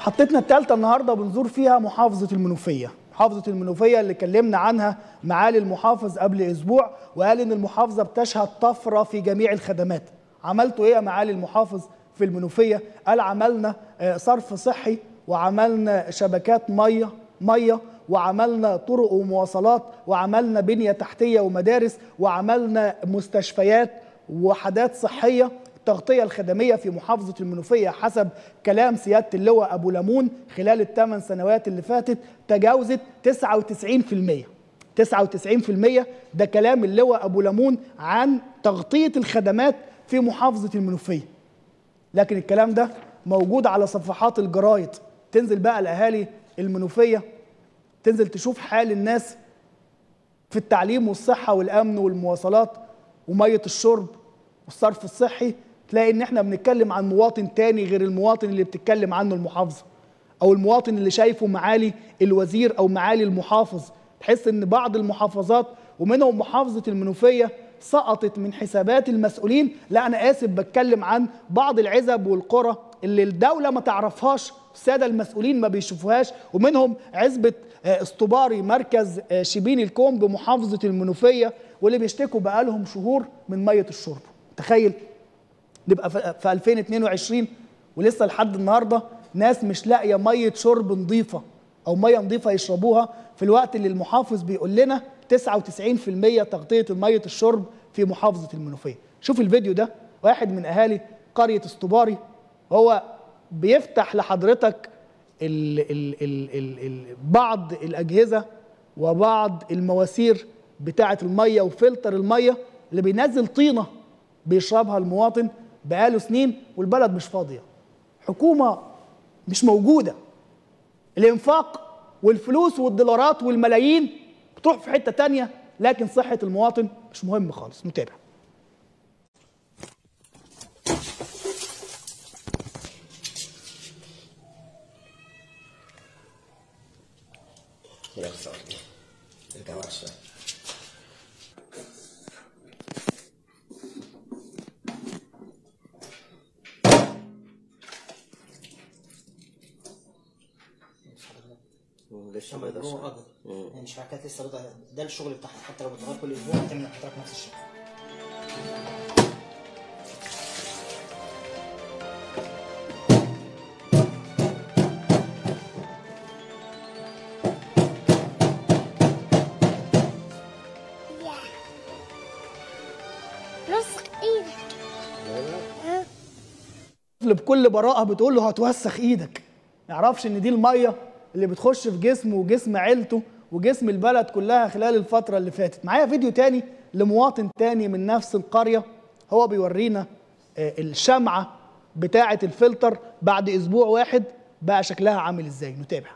حطتنا الثالثه النهارده بنزور فيها محافظه المنوفيه محافظه المنوفيه اللي كلمنا عنها معالي المحافظ قبل اسبوع وقال ان المحافظه بتشهد طفره في جميع الخدمات عملتوا ايه يا معالي المحافظ في المنوفيه قال عملنا آه، صرف صحي وعملنا شبكات ميه ميه وعملنا طرق ومواصلات وعملنا بنيه تحتيه ومدارس وعملنا مستشفيات وحدات صحيه التغطية الخدمية في محافظة المنوفية حسب كلام سيادة اللواء أبو لمون خلال الثمان سنوات اللي فاتت تجاوزت 99% 99% ده كلام اللواء أبو لمون عن تغطية الخدمات في محافظة المنوفية لكن الكلام ده موجود على صفحات الجرايد تنزل بقى الأهالي المنوفية تنزل تشوف حال الناس في التعليم والصحة والأمن والمواصلات ومية الشرب والصرف الصحي تلاقي ان احنا بنتكلم عن مواطن تاني غير المواطن اللي بتتكلم عنه المحافظه او المواطن اللي شايفه معالي الوزير او معالي المحافظ تحس ان بعض المحافظات ومنهم محافظه المنوفيه سقطت من حسابات المسؤولين لا انا اسف بتكلم عن بعض العزب والقرى اللي الدوله ما تعرفهاش الساده المسؤولين ما بيشوفوهاش ومنهم عزبه آه، اسطباري مركز آه، شبين الكوم بمحافظه المنوفيه واللي بيشتكوا بقالهم شهور من ميه الشرب تخيل نبقى في في 2022 ولسه لحد النهارده ناس مش لاقيه ميه شرب نظيفه او ميه نظيفه يشربوها في الوقت اللي المحافظ بيقول لنا 99% تغطيه ميه الشرب في محافظه المنوفيه شوف الفيديو ده واحد من اهالي قريه اسطباري هو بيفتح لحضرتك ال ال ال ال ال بعض الاجهزه وبعض المواسير بتاعه الميه وفلتر الميه اللي بينزل طينه بيشربها المواطن بقاله سنين والبلد مش فاضيه حكومه مش موجوده الانفاق والفلوس والدولارات والملايين بتروح في حته تانية لكن صحه المواطن مش مهم خالص نتابع لا صار ارجع ورا شوي لسه ما يقدرش جوه ابيض يعني شبكات لسه بيضاء ده الشغل بتاعها حتى لو بتغير كل اسبوع هتعمل حضرتك نفس الشغل رزق ايدك ها طفل بكل براءه بتقول له هتوسخ ايدك ما يعرفش ان دي الميه اللي بتخش في جسمه وجسم عيلته وجسم البلد كلها خلال الفتره اللي فاتت معايا فيديو تاني لمواطن تاني من نفس القريه هو بيورينا آه، الشمعه بتاعه الفلتر بعد اسبوع واحد بقى شكلها عامل ازاي نتابع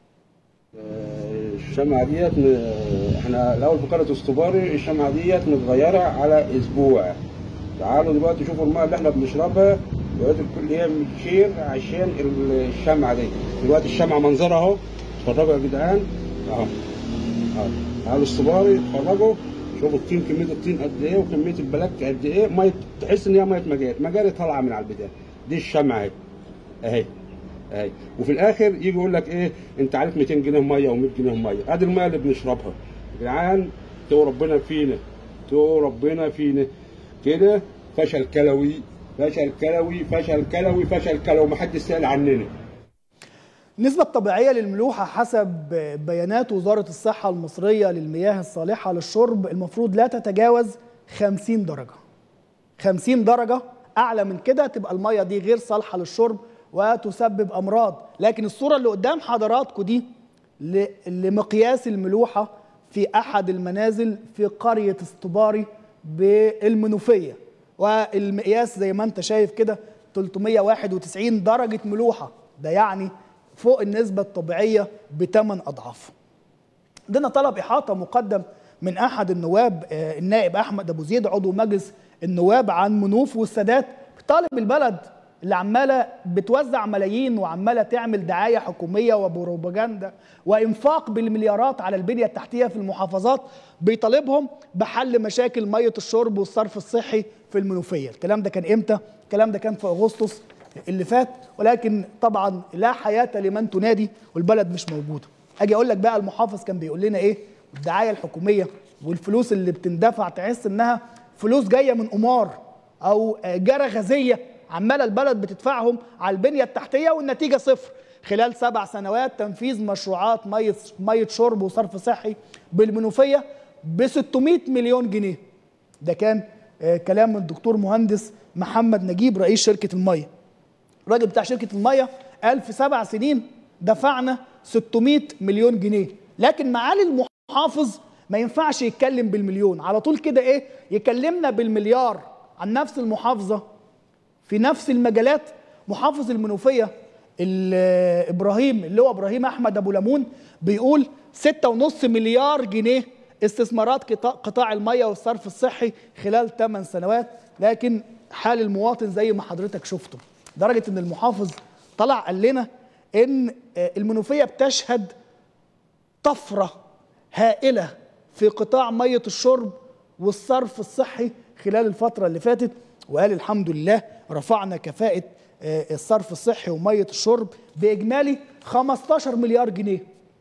الشمعة ديت م- احنا الاول في قرية اسطباري الشمعة ديت متغيرة على اسبوع تعالوا دلوقتي شوفوا الماء اللي احنا بنشربها دلوقتي الكل يعمل شير عشان ال- الشمعة دي دلوقتي الشمعة منظرها اهو اتفرجوا يا جدعان اهو اهو تعالوا اسطباري اتفرجوا شوفوا الطين كمية الطين قد ايه وكمية البلاك قد ايه مية تحس ان هي مية مجاري مجاري طالعة من على البداية دي الشمعة اهي اهي اهي وفي الاخر يجي يقول لك ايه انت عليك 200 جنيه ميه و100 جنيه ميه ادي الميه اللي بنشربها يا جدعان تو ربنا فينا تو ربنا فينا كده فشل كلوي فشل كلوي فشل كلوي فشل كلوي محدش سال عننا النسبة الطبيعية للملوحة حسب بيانات وزارة الصحة المصرية للمياه الصالحة للشرب المفروض لا تتجاوز 50 درجة 50 درجة أعلى من كده تبقى المية دي غير صالحة للشرب وتسبب أمراض لكن الصورة اللي قدام حضراتكم دي ل- لمقياس الملوحة في أحد المنازل في قرية اسطباري بالمنوفية والمقياس زي ما انت شايف كده 391 درجة ملوحة ده يعني فوق النسبة الطبيعية بثمان أضعاف عندنا طلب إحاطة مقدم من أحد النواب آه، النائب أحمد أبو زيد عضو مجلس النواب عن منوف والسادات طالب البلد اللي عمالة بتوزع ملايين وعمالة تعمل دعاية حكومية وبروباجندا وإنفاق بالمليارات على البنية التحتية في المحافظات بيطالبهم بحل مشاكل مية الشرب والصرف الصحي في المنوفية الكلام ده كان إمتى؟ الكلام ده كان في أغسطس اللي فات ولكن طبعا لا حياه لمن تنادي والبلد مش موجوده اجي اقول لك بقى المحافظ كان بيقول لنا ايه الدعايه الحكوميه والفلوس اللي بتندفع تحس انها فلوس جايه من قمار او جرى غازيه عماله البلد بتدفعهم على البنيه التحتيه والنتيجه صفر خلال سبع سنوات تنفيذ مشروعات ميه ميه شرب وصرف صحي بالمنوفيه ب 600 مليون جنيه ده كان آه، كلام من الدكتور مهندس محمد نجيب رئيس شركه الميه الراجل بتاع شركه الميه قال في سبع سنين دفعنا 600 مليون جنيه لكن معالي المحافظ ما ينفعش يتكلم بالمليون على طول كده ايه يكلمنا بالمليار عن نفس المحافظه في نفس المجالات محافظ المنوفيه ال- ابراهيم اللي هو ابراهيم احمد ابو لمون بيقول 6.5 مليار جنيه استثمارات قطاع, قطاع الميه والصرف الصحي خلال 8 سنوات لكن حال المواطن زي ما حضرتك شفته لدرجه ان المحافظ طلع قال لنا ان آه، المنوفيه بتشهد طفره هائله في قطاع ميه الشرب والصرف الصحي خلال الفتره اللي فاتت وقال الحمد لله رفعنا كفاءه آه، الصرف الصحي وميه الشرب باجمالي 15 مليار جنيه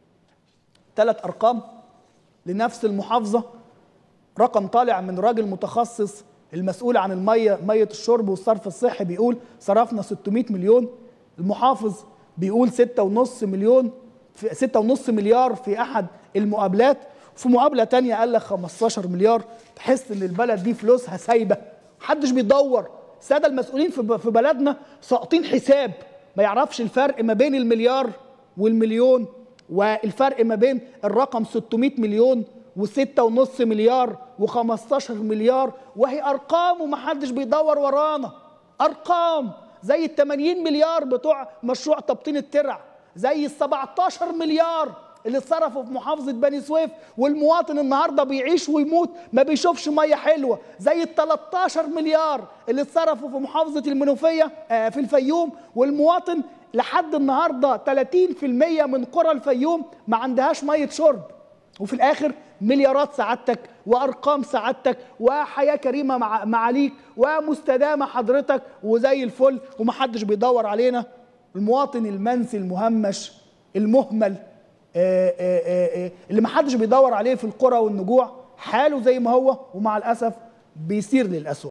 ثلاث ارقام لنفس المحافظه رقم طالع من راجل متخصص المسؤول عن الميه ميه الشرب والصرف الصحي بيقول صرفنا 600 مليون المحافظ بيقول 6.5 مليون في 6.5 مليار في احد المقابلات في مقابله تانية قال لك 15 مليار تحس ان البلد دي فلوسها سايبه محدش بيدور الساده المسؤولين في في بلدنا ساقطين حساب ما يعرفش الفرق ما بين المليار والمليون والفرق ما بين الرقم 600 مليون وستة ونص مليار و15 مليار وهي أرقام ومحدش بيدور ورانا أرقام زي ال 80 مليار بتوع مشروع تبطين الترع زي ال 17 مليار اللي اتصرفوا في محافظة بني سويف والمواطن النهاردة بيعيش ويموت ما بيشوفش مية حلوة زي ال 13 مليار اللي اتصرفوا في محافظة المنوفية آه، في الفيوم والمواطن لحد النهاردة 30% من قرى الفيوم ما عندهاش مية شرب وفي الاخر مليارات سعادتك وارقام سعادتك وحياه كريمه مع معاليك ومستدامه حضرتك وزي الفل ومحدش بيدور علينا المواطن المنسي المهمش المهمل آه، آه، آه، آه، اللي محدش بيدور عليه في القرى والنجوع حاله زي ما هو ومع الاسف بيسير للاسوء